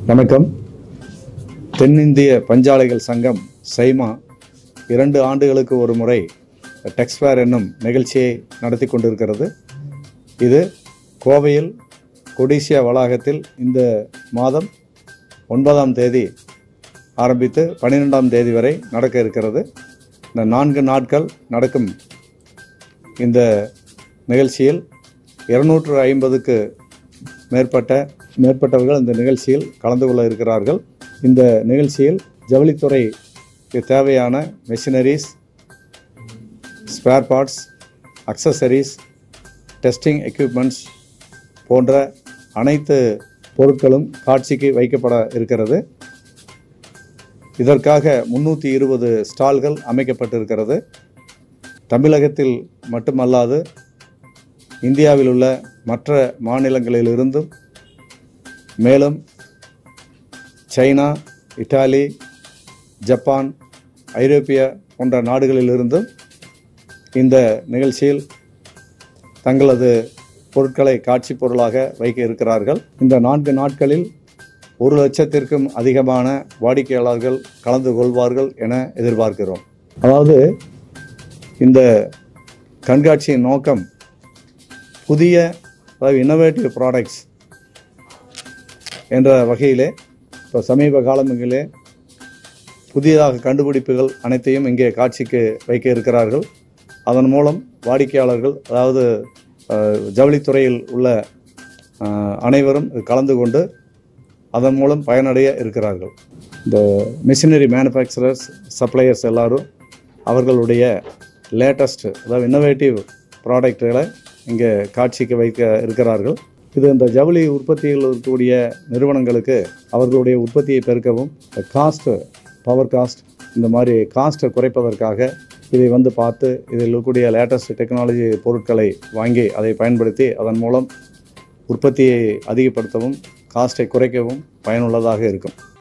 வணக்கம் தென்னிந்திய பஞ்சாலைகள் சங்கம் சைமா இரண்டு ஆண்டுகளுக்கு ஒரு முறை டெக்ஸ்ஃபேர் என்னும் நிகழ்ச்சியை நடத்தி கொண்டிருக்கிறது இது கோவையில் கொடிசியா வளாகத்தில் இந்த மாதம் ஒன்பதாம் தேதி ஆரம்பித்து பன்னிரெண்டாம் தேதி வரை நடக்க இருக்கிறது இந்த நான்கு நாட்கள் நடக்கும் இந்த நிகழ்ச்சியில் இருநூற்று ஐம்பதுக்கு மேற்பட்ட மேற்பட்டவர்கள் இந்த நிகழ்ச்சியில் கலந்து கொள்ள இருக்கிறார்கள் இந்த நிகழ்ச்சியில் ஜவுளித்துறைக்கு தேவையான machineries spare parts accessories testing equipments போன்ற அனைத்து பொருட்களும் காட்சிக்கு வைக்கப்பட இருக்கிறது இதற்காக முன்னூற்றி இருபது ஸ்டால்கள் அமைக்கப்பட்டிருக்கிறது தமிழகத்தில் மட்டுமல்லாது இந்தியாவில் உள்ள மற்ற மாநிலங்களிலிருந்தும் மேலும் சைனா இத்தாலி ஜப்பான் ஐரோப்பிய போன்ற நாடுகளிலிருந்தும் இந்த நிகழ்ச்சியில் தங்களது பொருட்களை காட்சி பொருளாக வைக்க இருக்கிறார்கள் இந்த நான்கு நாட்களில் ஒரு லட்சத்திற்கும் அதிகமான வாடிக்கையாளர்கள் கலந்து கொள்வார்கள் என எதிர்பார்க்கிறோம் அதாவது இந்த கண்காட்சியின் நோக்கம் புதிய அதாவது இன்னோவேட்டிவ் ப்ராடக்ட்ஸ் என்ற வகையிலே இப்போ சமீப காலங்களிலே புதியதாக கண்டுபிடிப்புகள் அனைத்தையும் இங்கே காட்சிக்கு வைக்க இருக்கிறார்கள் அதன் மூலம் வாடிக்கையாளர்கள் அதாவது அஹ், ஜவுளித்துறையில் உள்ள அஹ், அனைவரும் கலந்து கொண்டு அதன் மூலம் பயனடைய இருக்கிறார்கள் இந்த மிஷினரி மேனுஃபேக்சரர்ஸ் சப்ளையர்ஸ் எல்லாரும் அவர்களுடைய லேட்டஸ்ட் அதாவது இன்னோவேட்டிவ் ப்ராடக்ட்களை இங்கே காட்சிக்கு வைக்க இருக்கிறார்கள் இது இந்த ஜவுளி உற்பத்தியில் இருக்கக்கூடிய நிறுவனங்களுக்கு அவர்களுடைய உற்பத்தியை பெருக்கவும் காஸ்ட் பவர் காஸ்ட் இந்த மாதிரி காஸ்ட்டை குறைப்பதற்காக இதை வந்து பார்த்து இதில் இருக்கக்கூடிய லேட்டஸ்ட் டெக்னாலஜி பொருட்களை வாங்கி அதை பயன்படுத்தி அதன் மூலம் உற்பத்தியை அதிகப்படுத்தவும் காஸ்ட்டை குறைக்கவும் பயனுள்ளதாக இருக்கும்